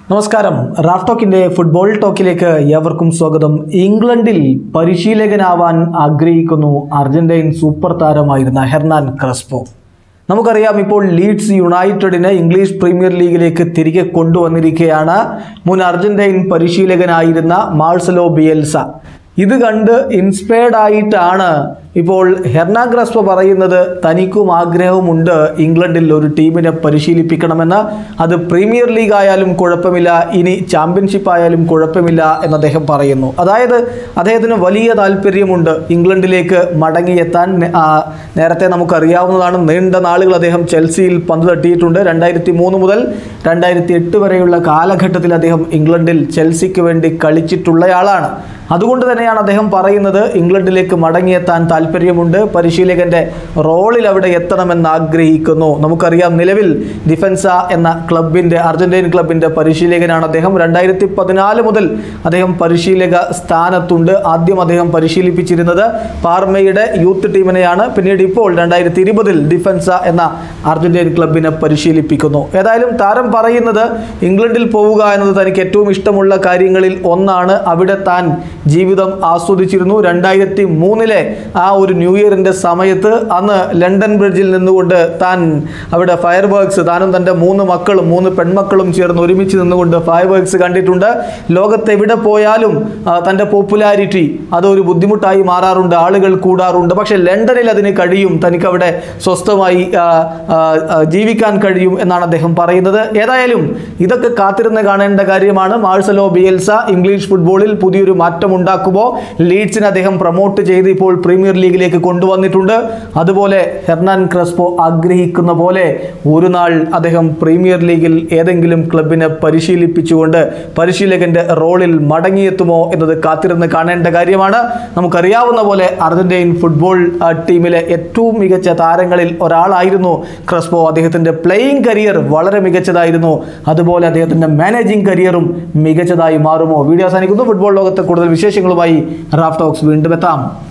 നമസ്കാരം Raf ടോക്കിന്റെ football ടോക്കിലേക്ക് ഏവർക്കും സ്വാഗതം ഇംഗ്ലണ്ടിൽ പരിശീലകനാവാൻ ആഗ്രഹിക്കുന്നു അർജന്റീൻ സൂപ്പർ താരമായിരുന്ന ഹെർനാൻ ക്രസ്പോ നമുക്കറിയാം ഇപ്പോൾ ലീഡ്സ് യുണൈറ്റഡിനെ ഇംഗ്ലീഷ് പ്രീമിയർ ലീഗിലേക്ക് തിരികെ കൊണ്ടുവന്നിരിക്കുകയാണ് മുൻ അർജന്റീൻ പരിശീലകനായിരുന്ന മാൾസലോ ബിയൽസ ഇത് കണ്ട് ഇൻസ്പയർഡ് ആയിട്ടാണ് ഇപ്പോൾ ഹെർണാ ഗ്രസ്പ പറയുന്നത് തനിക്കും ആഗ്രഹമുണ്ട് ഇംഗ്ലണ്ടിൽ ഒരു ടീമിനെ പരിശീലിപ്പിക്കണമെന്ന് അത് പ്രീമിയർ ലീഗ് ആയാലും കുഴപ്പമില്ല ഇനി ചാമ്പ്യൻഷിപ്പ് ആയാലും കുഴപ്പമില്ല എന്ന് അദ്ദേഹം പറയുന്നു അതായത് അദ്ദേഹത്തിന് വലിയ താല്പര്യമുണ്ട് ഇംഗ്ലണ്ടിലേക്ക് മടങ്ങിയെത്താൻ നേ- ആ, നേരത്തെ നമുക്കറിയാവുന്നതാണ് നീണ്ട നാളുകൾ അദ്ദേഹം ചെൽസിയിൽ പന്ത് തട്ടിയിട്ടുണ്ട് രണ്ടായിരത്തി മൂന്ന് മുതൽ രണ്ടായിരത്തി എട്ട് വരെയുള്ള കാലഘട്ടത്തിൽ അദ്ദേഹം ഇംഗ്ലണ്ടിൽ ചെൽസിക്ക് വേണ്ടി കളിച്ചിട്ടുള്ളയാളാണ് അതുകൊണ്ട് തന്നെയാണ് അദ്ദേഹം പറയുന്നത് ഇംഗ്ലണ്ടിലേക്ക് മടങ്ങിയെത്താൻ താല്പര്യമുണ്ട് പരിശീലകന്റെ റോളിൽ അവിടെ എത്തണമെന്ന് ആഗ്രഹിക്കുന്നു നമുക്കറിയാം നിലവിൽ ഡിഫൻസ എന്ന ക്ലബിന്റെ അർജന്റീൻ ക്ലബിന്റെ പരിശീലകനാണ് അദ്ദേഹം രണ്ടായിരത്തി പതിനാല് മുതൽ അദ്ദേഹം പരിശീലക സ്ഥാനത്തുണ്ട് ആദ്യം അദ്ദേഹം പരിശീലിപ്പിച്ചിരുന്നത് പാർമയുടെ യൂത്ത് ടീമിനെയാണ് പിന്നീട് ഇപ്പോൾ രണ്ടായിരത്തി ഇരുപതിൽ ഡിഫൻസ എന്ന അർജന്റീൻ ക്ലബിനെ പരിശീലിപ്പിക്കുന്നു ഏതായാലും താരം പറയുന്നത് ഇംഗ്ലണ്ടിൽ പോവുക എന്നത് തനിക്ക് ഏറ്റവും ഇഷ്ടമുള്ള കാര്യങ്ങളിൽ ഒന്നാണ് അവിടെ താൻ ജീവിതം ആസ്വദിച്ചിരുന്നു രണ്ടായിരത്തി മൂന്നിലെ ആ ഒരു ന്യൂ ഇയറിന്റെ സമയത്ത് അന്ന് ലണ്ടൻ ബ്രിഡ്ജിൽ നിന്നുകൊണ്ട് താൻ അവിടെ ഫയർ വർക്ക്സ് താനും തൻ്റെ മൂന്ന് മക്കളും മൂന്ന് പെൺമക്കളും ചേർന്ന് ഒരുമിച്ച് നിന്നുകൊണ്ട് ഫയർ വർക്ക്സ് കണ്ടിട്ടുണ്ട് ലോകത്ത് എവിടെ പോയാലും ആ, തൻ്റെ പോപ്പുലാരിറ്റി അതൊരു ബുദ്ധിമുട്ടായി മാറാറുണ്ട് ആളുകൾ കൂടാറുണ്ട് പക്ഷെ ലണ്ടനിൽ അതിന് കഴിയും തനിക്ക് അവിടെ സ്വസ്ഥമായി ആ, ആ, ആ, ജീവിക്കാൻ കഴിയും എന്നാണ് അദ്ദേഹം പറയുന്നത് ഏതായാലും ഇതൊക്കെ കാത്തിരുന്ന് കാണേണ്ട കാര്യമാണ് മാഴ്സലോ ബിയൽസ ഇംഗ്ലീഷ് ഫുട്ബോളിൽ പുതിയൊരു മാറ്റം ഉണ്ടാക്കുമോ ലീഡ്സിനെ അദ്ദേഹം പ്രൊമോട്ട് ചെയ്ത് ഇപ്പോൾ പ്രീമിയർ ലീഗിലേക്ക് കൊണ്ടുവന്നിട്ടുണ്ട് അതുപോലെ ഹെർണാൻ ക്രസ്പോ ആഗ്രഹിക്കുന്ന പോലെ ഒരു നാൾ അദ്ദേഹം പ്രീമിയർ ലീഗിൽ ഏതെങ്കിലും ക്ലബിനെ പരിശീലിപ്പിച്ചുകൊണ്ട് പരിശീലകന്റെ റോളിൽ മടങ്ങിയെത്തുമോ എന്നത് കാത്തിരുന്ന് കാണേണ്ട കാര്യമാണ് നമുക്കറിയാവുന്ന പോലെ അർജന്റീൻ ഫുട്ബോൾ ആ, ടീമിലെ ഏറ്റവും മികച്ച താരങ്ങളിൽ ഒരാളായിരുന്നു ക്രസ്പോ അദ്ദേഹത്തിന്റെ പ്ലേയിങ് കരിയർ വളരെ മികച്ചതായിരുന്നു അതുപോലെ അദ്ദേഹത്തിന്റെ മാനേജിംഗ് കരിയറും മികച്ചതായി മാറുമോ വീഡിയോ അവസാനിക്കുന്നു ഫുട്ബോൾ ലോകത്തെ കൂടുതൽ വിശേഷങ്ങളുമായി റാഫ് ടോക്സ് വീണ്ടും എത്താം